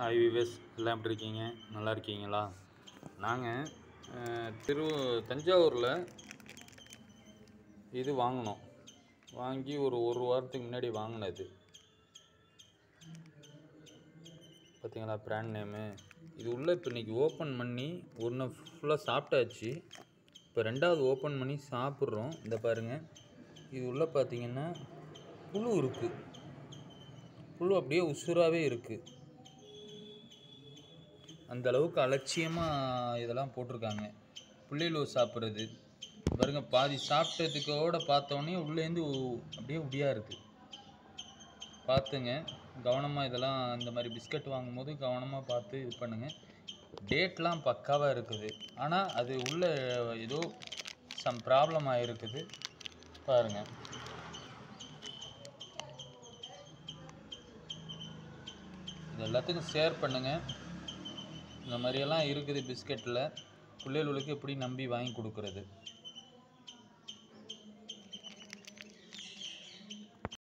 hi wives எல்லாம் எப்படி இருக்கீங்க நல்லா இருக்கீங்களா நாங்கள் திரு தஞ்சாவூரில் இது வாங்கினோம் வாங்கி ஒரு ஒரு வாரத்துக்கு முன்னாடி வாங்கினது பார்த்தீங்களா பிராண்ட் நேமு இது உள்ளே இப்போ இன்றைக்கி ஓப்பன் பண்ணி ஒன்று ஃபுல்லாக சாப்பிட்டாச்சு இப்போ ரெண்டாவது ஓப்பன் பண்ணி சாப்பிட்றோம் இந்த பாருங்கள் இது உள்ளே பார்த்தீங்கன்னா புழு இருக்குது புழு அப்படியே உசுராகவே இருக்குது அந்த அளவுக்கு அலட்சியமாக இதெல்லாம் போட்டிருக்காங்க புள்ளையிலூர் சாப்பிட்றது பாருங்க பாதி சாப்பிட்டதுக்கோட பார்த்தோன்னே உள்ளேருந்து உ- அப்படியே உடியா இருக்குது பார்த்துங்க கவனமாக இதெல்லாம் இந்த மாதிரி பிஸ்கட் வாங்கும்போது கவனமாக பார்த்து இது பண்ணுங்கள் டேட்லாம் பக்காவாக இருக்குது ஆனால் அது உள்ள ஏதோ சம் ப்ராப்ளம் ஆகிருக்குது பாருங்கள் இது எல்லாத்துக்கும் ஷேர் பண்ணுங்கள் இந்த மாதிரியெல்லாம் இருக்குது பிஸ்கட்டில் பிள்ளைகளுக்கு எப்படி நம்பி வாங்கி கொடுக்குறது